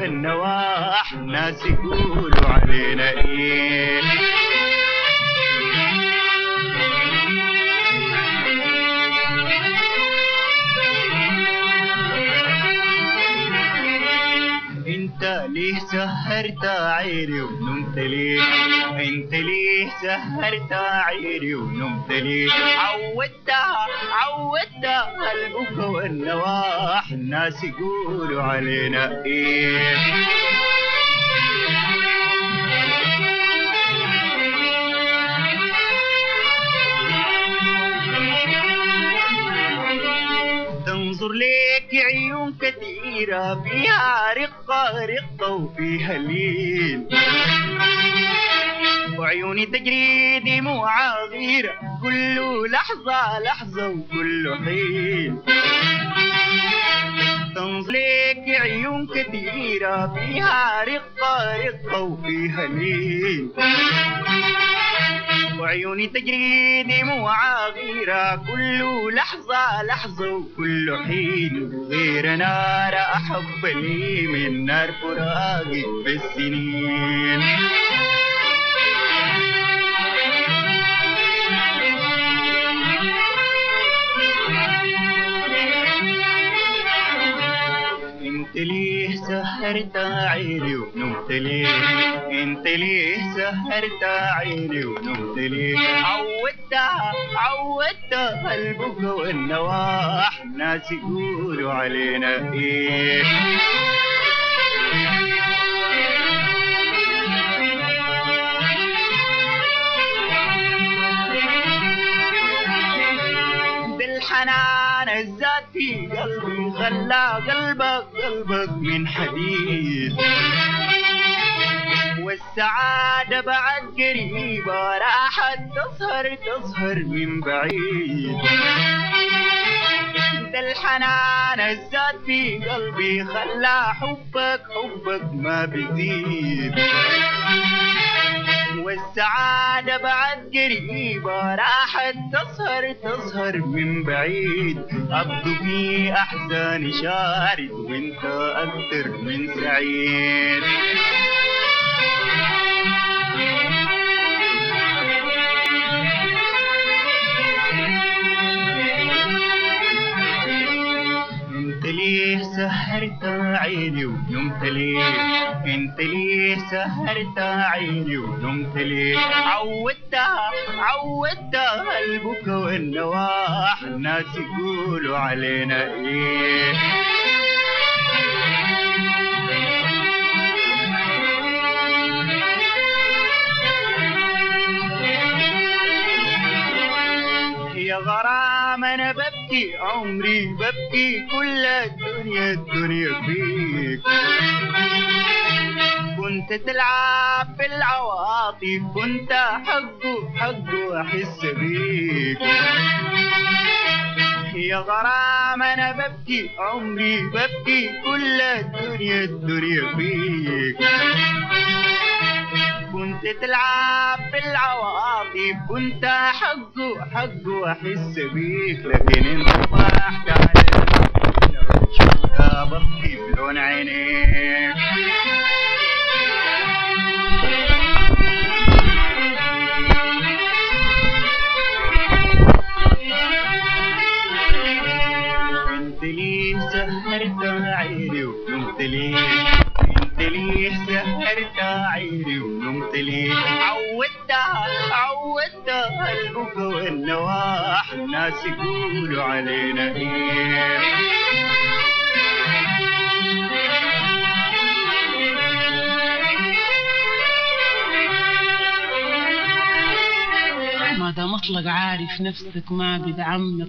والنواح الناس يقولوا علينا ايه انت ليه سهرت عيني ونمت ليه انت ليه سهرت عيني ونمت ليه عودتها عودتها قلبك والنواح الناس يقولوا علينا ايه تنظر ليك عيون كثيرة فيها رقة رقة وفيها لين وعيوني تجري دموع غيرة كل لحظة لحظة وكل حين تنظر ليك عيون كثيرة فيها رقة رقة وفيها لين وعيوني تجري دموع غيرة كل لحظة لحظة وكل حين غير نار أحب لي من نار فراقك بالسنين انت ليه سهرت عيني ونمت ليه انت ليه سهرت عيني ونمت ليه عودتها عودتها قلبك والنواح الناس يقولوا علينا ايه بالحنان الزاد في قلبي خلى قلبك قلبك من حديد والسعادة بعد قريبة راحت تظهر تظهر من بعيد ده الحنان الزاد في قلبي خلى حبك حبك ما بيزيد والسعادة بعد قريبة راحت تظهر تظهر من بعيد أبدو في أحزاني شارد وانت أكتر من سعيد انت ليه سهرت عيني ونمت ليه انت ليه سهرت عيني ونمت ليه عودتها عودتها قلبك والنواح الناس يقولوا علينا ايه يا غرام انا ببكي عمري ببكي كل الدنيا الدنيا فيك كنت تلعب في العواطف كنت حقه حقه احس بيك يا غرام انا ببكي عمري ببكي كل الدنيا الدنيا فيك كنت تلعب في العواطف كنت حقه حقه احس بيك لكن انت فرحت عليك شفتها ببكي بلون عينيك انت ليه سهرت عيني ونمت ليه انت ليه سهرت عيني ونمت ليه عودتها عودتها قلبك والنواح الناس يقولوا علينا ايه ما دام اطلق عارف نفسك ما بدعمك